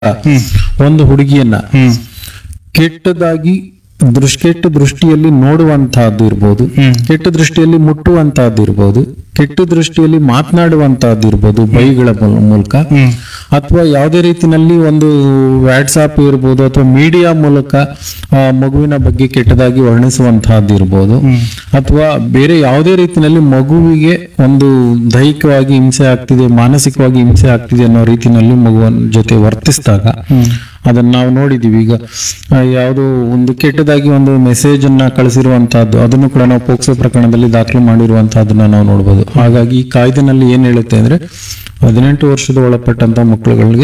ಒಂದು ಹುಡುಗಿಯನ್ನ ಹ್ಮ್ ಕೆಟ್ಟದಾಗಿ ದೃಷ್ಟಿ ಕೆಟ್ಟ ದೃಷ್ಟಿಯಲ್ಲಿ ನೋಡುವಂತಹದ್ದು ಇರ್ಬೋದು ಹ್ಮ್. ಕೆಟ್ಟ ದೃಷ್ಟಿಯಲ್ಲಿ ಮುಟ್ಟುವಂತಹದ್ದು ಇರ್ಬೋದು ಕೆಟ್ಟ ದೃಷ್ಟಿಯಲ್ಲಿ ಮಾತನಾಡುವಂತಹದ್ದು ಇರ್ಬೋದು ಬೈಗಳ ಮೂಲ- ಮೂಲಕ ಹ್ಮ್ ಅಥವಾ ಯಾವುದೇ ರೀತಿನಲ್ಲಿ ಒಂದು ವಾಟ್ಸಾಪ್ ಇರ್ಬೋದು ಅಥವಾ ಮೀಡಿಯಾ ಮೂಲಕ ಆ, ಮಗುವಿನ ಬಗ್ಗೆ ಕೆಟ್ಟದಾಗಿ ವರ್ಣಿಸುವಂತಹದ್ದು ಇರ್ಬೋದು ಅಥವಾ ಬೇರೆ ಯಾವುದೇ ರೀತಿಯಲ್ಲಿ ಮಗುವಿಗೆ ಒಂದು ದೈಹಿಕವಾಗಿ ಹಿಂಸೆ ಆಗ್ತಿದೆ ಮಾನಸಿಕವಾಗಿ ಹಿಂಸೆ ಆಗ್ತಿದೆ ಅನ್ನೋ ರೀತಿನಲ್ಲಿ ಮಗುವಿನ ಜೊತೆ ವರ್ತಿಸಿದಾಗ ಅದನ್ನ ನಾವು ನೋಡಿದೀವಿ ಈಗ ಆ, ಯಾವುದೋ ಒಂದು ಕೆಟ್ಟದಾಗಿ ಒಂದು ಮೆಸೇಜ್ ಅನ್ನ ಕಳಿಸಿರುವಂತಹದ್ದು ಅದನ್ನು ಕೂಡ ನಾವು ಪೋಕ್ಸೋ ಪ್ರಕರಣದಲ್ಲಿ ದಾಖಲು ಮಾಡಿರುವಂತಹದನ್ನ ನಾವು ನೋಡಬಹುದು ಹಾಗಾಗಿ ಈ ಕಾಯ್ದೆನಲ್ಲಿ ಏನ್ ಹೇಳುತ್ತೆ ಅಂದ್ರೆ ಹದಿನೆಂಟು ವರ್ಷದ ಒಳಪಟ್ಟಂತ ಮಕ್ಕಳುಗಳಿಗೆ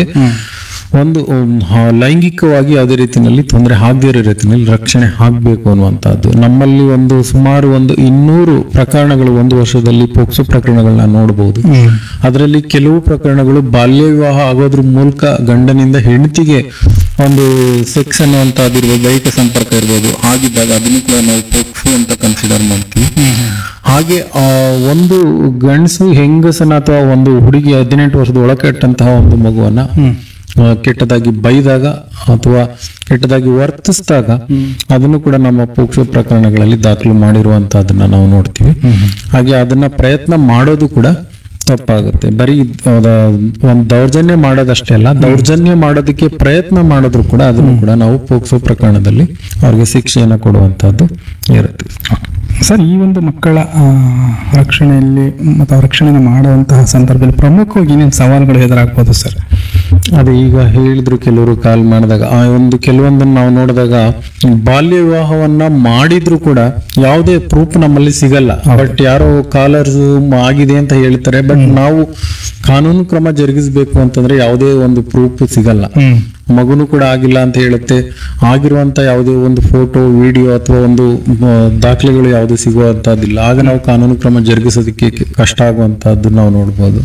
ಒಂದು ಉಮ್, ಹ- ಲೈಂಗಿಕವಾಗಿ ಯಾವುದೇ ರೀತಿಯಲ್ಲಿ ತೊಂದರೆ ಆಗದೇ ಇರೋ ರೀತಿಯಲ್ಲಿ ರಕ್ಷಣೆ ಆಗ್ಬೇಕು ಅನ್ನುವಂಥದ್ದು ನಮ್ಮಲ್ಲಿ ಒಂದು ಸುಮಾರು ಒಂದು ಇನ್ನೂರು ಪ್ರಕರಣಗಳು ಒಂದು ವರ್ಷದಲ್ಲಿ ಪೋಕ್ಸೋ ಪ್ರಕರಣಗಳನ್ನ ನೋಡಬಹುದು ಅದರಲ್ಲಿ ಕೆಲವು ಪ್ರಕರಣಗಳು ಬಾಲ್ಯ ವಿವಾಹ ಆಗೋದ್ರ ಮೂಲಕ ಗಂಡನಿಂದ ಹೆಂಡತಿಗೆ ಒಂದು ಸೆಕ್ಸ್ ಅನ್ನುವಂಥದ್ದು ಇರ್ಬೋದು ದೈಹಿಕ ಸಂಪರ್ಕ ಇರ್ಬೋದು ಆಗಿದ್ದಾಗ ಅದನ್ನು ಕೂಡ ನಾವು ಪೋಕ್ಸೋ ಅಂತ ಕನ್ಸಿಡರ್ ಮಾಡ್ತೀವಿ ಹಾಗೆ ಆ ಒಂದು ಗಂಡಸು ಹೆಂಗಸನ ಅಥವಾ ಒಂದು ಹುಡುಗಿ ಹದಿನೆಂಟು ವರ್ಷದ ಒಳಕೆಟ್ಟಂತಹ ಒಂದು ಮಗುವನ್ನ ಆ, ಕೆಟ್ಟದಾಗಿ ಬೈದಾಗ ಅಥವಾ ಕೆಟ್ಟದಾಗಿ ವರ್ತಿಸಿದಾಗ ಅದನ್ನು ಕೂಡ ನಮ್ಮ ಪೋಕ್ಸೋ ಪ್ರಕರಣಗಳಲ್ಲಿ ದಾಖಲು ಮಾಡಿರುವಂತಹದನ್ನ ನಾವು ನೋಡ್ತೀವಿ ಹಾಗೆ ಅದನ್ನ ಪ್ರಯತ್ನ ಮಾಡೋದು ಕೂಡ ತಪ್ಪಾಗುತ್ತೆ ಬರೀ ಅದ ಒಂದು ದೌರ್ಜನ್ಯ ಮಾಡೋದಷ್ಟೇ ಅಲ್ಲ ದೌರ್ಜನ್ಯ ಮಾಡೋದಕ್ಕೆ ಪ್ರಯತ್ನ ಮಾಡಿದ್ರು ಕೂಡ ಅದನ್ನು ಕೂಡ ನಾವು ಪೋಕ್ಸೋ ಪ್ರಕರಣದಲ್ಲಿ ಅವ್ರಿಗೆ ಶಿಕ್ಷೆಯನ್ನ ಕೊಡುವಂತಹದ್ದು ಇರುತ್ತೆ ಸರ್ ಈ ಒಂದು ಮಕ್ಕಳ ಆ, ರಕ್ಷಣೆಯಲ್ಲಿ ಮತ್ತು ಅವ್ರ ರಕ್ಷಣೆ ಮಾಡುವಂತಹ ಸಂದರ್ಭದಲ್ಲಿ ಪ್ರಮುಖವಾಗಿ ಏನೇನು ಸವಾಲುಗಳು ಎದುರಾಗ್ಬೋದು ಸರ್ ಅದೇ ಈಗ ಹೇಳಿದ್ರು ಕೆಲವರು ಕಾಲ್ ಮಾಡಿದಾಗ ಆ ಒಂದು ಕೆಲವೊಂದನ್ನು ನಾವು ನೋಡಿದಾಗ ಬಾಲ್ಯ ವಿವಾಹವನ್ನ ಮಾಡಿದ್ರು ಕೂಡ ಯಾವುದೇ ಪ್ರೂಫ್ ನಮ್ಮಲ್ಲಿ ಸಿಗಲ್ಲ ಬಟ್ ಯಾರೋ ಕಾಲರ್ಸ್ ಆಗಿದೆ ಅಂತ ಹೇಳ್ತಾರೆ ಬಟ್ ನಾವು ಕಾನೂನು ಕ್ರಮ ಜರುಗಿಸಬೇಕು ಅಂತಂದ್ರೆ ಯಾವುದೇ ಒಂದು ಪ್ರೂಫ್ ಸಿಗಲ್ಲ ಹ್ಮ್ ಮಗುನು ಕೂಡ ಆಗಿಲ್ಲ ಅಂತ ಹೇಳುತ್ತೆ ಆಗಿರುವಂತ ಯಾವುದೇ ಒಂದು ಫೋಟೋ ವಿಡಿಯೋ ಅಥವಾ ಒಂದು ಮ, ದಾಖಲೆಗಳು ಯಾವುದು ಸಿಗುವಂತಹದ್ದಿಲ್ಲ ಆಗ ನಾವು ಕಾನೂನು ಕ್ರಮ ಜರುಗಿಸೋದಕ್ಕೆ ಕಷ್ಟ ಆಗುವಂತಹದ್ದು ನಾವು ನೋಡ್ಬೋದು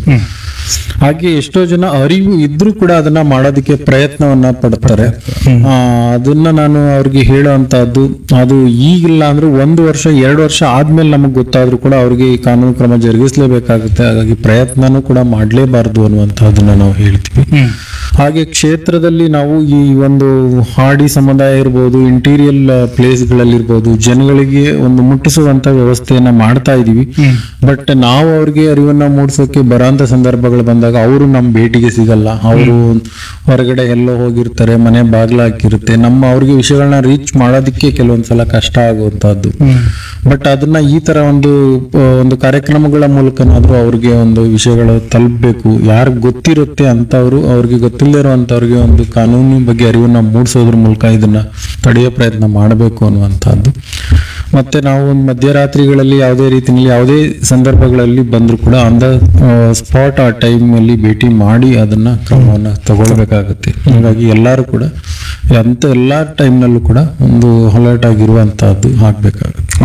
ಹಾಗೆ ಎಷ್ಟೋ ಜನ ಅರಿವು ಇದ್ರೂ ಕೂಡ ಅದನ್ನ ಮಾಡೋದಕ್ಕೆ ಪ್ರಯತ್ನವನ್ನ ಪಡ್ತಾರೆ ಆ, ಅದನ್ನ ನಾನು ಅವ್ರಿಗೆ ಹೇಳುವಂತಹದ್ದು ಅದು ಈಗಿಲ್ಲ ಅಂದ್ರೆ ಒಂದು ವರ್ಷ ಎರಡು ವರ್ಷ ಆದ್ಮೇಲೆ ನಮಗ್ ಗೊತ್ತಾದ್ರೂ ಕೂಡ ಅವ್ರಿಗೆ ಈ ಕಾನೂನು ಕ್ರಮ ಜರುಗಿಸಲೇಬೇಕಾಗುತ್ತೆ ಹಾಗಾಗಿ ಪ್ರಯತ್ನನೂ ಕೂಡ ಮಾಡ್ಲೇಬಾರ್ದು ಅನ್ನುವಂತಹದನ್ನ ನಾವು ಹೇಳ್ತೀವಿ ಹ್ಮ್ ಹಾಗೆ ಕ್ಷೇತ್ರದಲ್ಲಿ ನಾವು ಈ ಒಂದು ಹಾಡಿ ಸಮುದಾಯ ಇರ್ಬೋದು ಇಂಟೀರಿಯಲ್ ಪ್ಲೇಸ್ಗಳಲ್ಲಿರ್ಬೋದು ಜನಗಳಿಗೆ ಒಂದು ಮುಟ್ಟಿಸುವಂತ ವ್ಯವಸ್ಥೆಯನ್ನ ಮಾಡ್ತಾ ಇದೀವಿ ಬಟ್ ನಾವು ಅವ್ರಿಗೆ ಅರಿವನ್ನ ಮೂಡಿಸೋಕೆ ಬರೋಂತ ಸಂದರ್ಭಗಳು ಬಂದಾಗ ಅವರು ನಮ್ಮ ಭೇಟಿಗೆ ಸಿಗಲ್ಲ ಅವರು ಹೊರಗಡೆ ಎಲ್ಲೋ ಹೋಗಿರ್ತಾರೆ ಮನೆ ಬಾಗ್ಲ ಹಾಕಿರುತ್ತೆ ನಮ್ಮ ಅವ್ರಿಗೆ ವಿಷಯಗಳನ್ನ ರೀಚ್ ಮಾಡೋದಕ್ಕೆ ಕೆಲವೊಂದ್ಸಲ ಕಷ್ಟ ಆಗುವಂತಹದ್ದು ಬಟ್ ಅದನ್ನ ಈ ತರ ಒಂದು ಆ, ಒಂದು ಕಾರ್ಯಕ್ರಮಗಳ ಮೂಲಕನಾದ್ರೂ ಅವ್ರಿಗೆ ಒಂದು ವಿಷಯಗಳು ತಲುಪಬೇಕು ಯಾರು ಗೊತ್ತಿರುತ್ತೆ ಅಂತವ್ರು ಅವ್ರಿಗೆ ಗೊತ್ತಿಲ್ಲದೆ ಇರುವಂತವ್ರಿಗೆ ಒಂದು ಕಾನೂನು ಬಗ್ಗೆ ಅರಿವನ್ನ ಮೂಡಿಸೋದ್ರ ಮೂಲಕ ಇದನ್ನ ತಡೆಯೋ ಪ್ರಯತ್ನ ಮಾಡಬೇಕು ಅನ್ನುವಂಥದ್ದು ಮತ್ತೆ ನಾವು ಒಂದು ಮಧ್ಯರಾತ್ರಿಗಳಲ್ಲಿ ಯಾವುದೇ ರೀತಿಯಲ್ಲಿ ಯಾವುದೇ ಸಂದರ್ಭಗಳಲ್ಲಿ ಬಂದ್ರು ಕೂಡ ಆನ್ ದ ಸ್ಪಾಟ್ ಆ ಟೈಮ್ ಅಲ್ಲಿ ಭೇಟಿ ಮಾಡಿ ಅದನ್ನ ಕ್ರಮವನ್ನ ತಗೊಳ್ಬೇಕಾಗುತ್ತೆ ಹಾಗಾಗಿ ಎಲ್ಲರೂ ಕೂಡ ಅಂತ ಎಲ್ಲಾ ಟೈಮ್ನಲ್ಲೂ ಕೂಡ ಒಂದು ಅಲರ್ಟ್ ಆಗಿರುವಂತಹದ್ದು ಆಗ್ಬೇಕಾಗುತ್ತೆ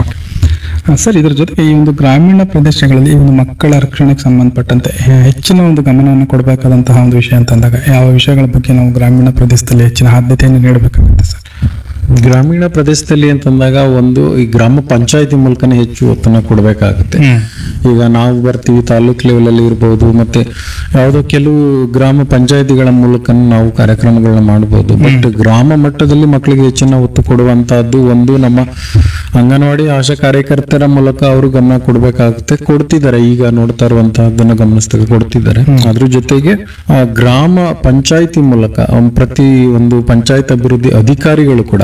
ಆ, ಸರ್ ಇದರ ಜೊತೆಗೆ ಈ ಒಂದು ಗ್ರಾಮೀಣ ಪ್ರದೇಶಗಳಲ್ಲಿ ಈ ಒಂದು ಮಕ್ಕಳ ರಕ್ಷಣೆಗೆ ಸಂಬಂಧಪಟ್ಟಂತೆ ಹೆ- ಹೆಚ್ಚಿನ ಒಂದು ಗಮನವನ್ನು ಕೊಡಬೇಕಾದಂತಹ ಒಂದು ವಿಷಯ ಅಂತಂದಾಗ ಯಾವ ವಿಷಯಗಳ ಬಗ್ಗೆ ನಾವು ಗ್ರಾಮೀಣ ಪ್ರದೇಶದಲ್ಲಿ ಹೆಚ್ಚಿನ ಆದ್ಯತೆಯನ್ನು ನೀಡಬೇಕಾಗುತ್ತೆ ಸರ್ ಗ್ರಾಮೀಣ ಪ್ರದೇಶದಲ್ಲಿ ಅಂತಂದಾಗ ಒಂದು ಈ ಗ್ರಾಮ ಪಂಚಾಯತಿ ಮೂಲಕನೇ ಹೆಚ್ಚು ಒತ್ತನ್ನ ಕೊಡಬೇಕಾಗುತ್ತೆ ಈಗ ನಾವು ಬರ್ತೀವಿ ತಾಲೂಕ್ ಲೆವೆಲ್ ಅಲ್ಲಿ ಇರ್ಬೋದು ಮತ್ತೆ ಯಾವುದೋ ಕೆಲವು ಗ್ರಾಮ ಪಂಚಾಯತಿಗಳ ಮೂಲಕ ನಾವು ಕಾರ್ಯಕ್ರಮಗಳನ್ನ ಮಾಡಬಹುದು ಬಟ್ ಗ್ರಾಮ ಮಟ್ಟದಲ್ಲಿ ಮಕ್ಕಳಿಗೆ ಹೆಚ್ಚಿನ ಒತ್ತು ಕೊಡುವಂತಹದ್ದು ಒಂದು ನಮ್ಮ ಅಂಗನವಾಡಿ ಆಶಾ ಕಾರ್ಯಕರ್ತರ ಮೂಲಕ ಅವರು ಗಮನ ಕೊಡಬೇಕಾಗುತ್ತೆ ಕೊಡ್ತಿದ್ದಾರೆ ಈಗ ನೋಡ್ತಾ ಇರುವಂತಹದ್ದನ್ನ ಗಮನಿಸಿದಾಗ ಕೊಡ್ತಿದ್ದಾರೆ ಅದ್ರ ಜೊತೆಗೆ ಆ ಗ್ರಾಮ ಪಂಚಾಯತಿ ಮೂಲಕ ಅವ್ನ್ ಪ್ರತಿ ಒಂದು ಪಂಚಾಯತ್ ಅಭಿವೃದ್ಧಿ ಅಧಿಕಾರಿಗಳು ಕೂಡ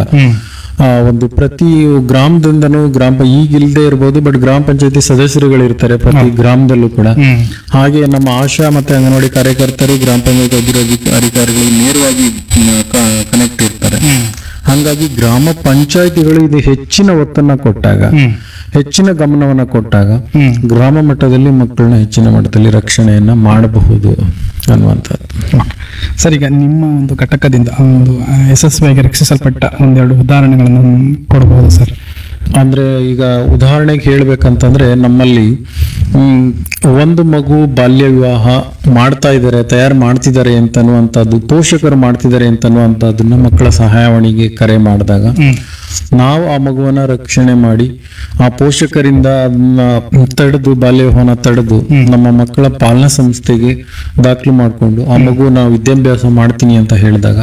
ಆ ಒಂದು ಪ್ರತಿ ಗ್ರಾಮದಿಂದನೂ ಗ್ರಾಮ ಈಗ ಇಲ್ದೇ ಇರ್ಬೋದು ಬಟ್ ಗ್ರಾಮ ಪಂಚಾಯತಿ ಸದಸ್ಯರುಗಳು ಇರ್ತಾರೆ ಪ್ರತಿ ಗ್ರಾಮದಲ್ಲೂ ಕೂಡ ಹಾಗೆ ನಮ್ಮ ಆಶಾ ಮತ್ತೆ ಅಂಗನವಾಡಿ ಕಾರ್ಯಕರ್ತರು ಗ್ರಾಮ ಪಂಚಾಯತ್ ಅಭಿವೃದ್ಧಿ ಅಧಿಕಾರಿಗಳು ನೇರವಾಗಿ ಕನೆಕ್ಟ್ ಇರ್ತಾರೆ ಹಾಗಾಗಿ ಗ್ರಾಮ ಪಂಚಾಯತಿಗಳು ಇದು ಹೆಚ್ಚಿನ ಒತ್ತನ್ನ ಕೊಟ್ಟಾಗ ಹೆಚ್ಚಿನ ಗಮನವನ್ನ ಕೊಟ್ಟಾಗ ಗ್ರಾಮ ಮಟ್ಟದಲ್ಲಿ ಮಕ್ಕಳನ್ನ ಹೆಚ್ಚಿನ ಮಟ್ಟದಲ್ಲಿ ರಕ್ಷಣೆಯನ್ನ ಮಾಡಬಹುದು ಅನ್ನುವಂಥದ್ದು ಸರ್ ಈಗ ನಿಮ್ಮ ಒಂದು ಘಟಕದಿಂದ ಆ ಒಂದು ಆ, ಯಶಸ್ವಿಯಾಗಿ ರಕ್ಷಿಸಲ್ಪಟ್ಟ ಒಂದೆರಡು ಉದಾಹರಣೆಗಳನ್ನು ಕೊಡಬಹುದು ಸರ್ ಅಂದ್ರೆ ಈಗ ಉದಾಹರಣೆಗೆ ಹೇಳ್ಬೇಕಂತಂದ್ರೆ ನಮ್ಮಲ್ಲಿ ಹ್ಮ್, ಒಂದು ಮಗು ಬಾಲ್ಯ ವಿವಾಹ ಮಾಡ್ತಾ ಇದ್ದಾರೆ ತಯಾರು ಮಾಡ್ತಿದ್ದಾರೆ ಅಂತನ್ನುವಂಥದ್ದು ಪೋಷಕರು ಮಾಡ್ತಿದ್ದಾರೆ ಅಂತನ್ನುವಂಥದ್ದನ್ನ ಮಕ್ಕಳ ಸಹಾಯವಾಣಿಗೆ ಕರೆ ಮಾಡಿದಾಗ ನಾವು ಆ ಮಗುವನ್ನ ರಕ್ಷಣೆ ಮಾಡಿ ಆ ಪೋಷಕರಿಂದ ಅದನ್ನ ತಡೆದು ಬಾಲ್ಯವಿವಾಹನ ತಡೆದು ನಮ್ಮ ಮಕ್ಕಳ ಪಾಲನಾ ಸಂಸ್ಥೆಗೆ ದಾಖಲು ಮಾಡಿಕೊಂಡು ಆ ಮಗುನ ವಿದ್ಯಾಭ್ಯಾಸ ಮಾಡ್ತೀನಿ ಅಂತ ಹೇಳಿದಾಗ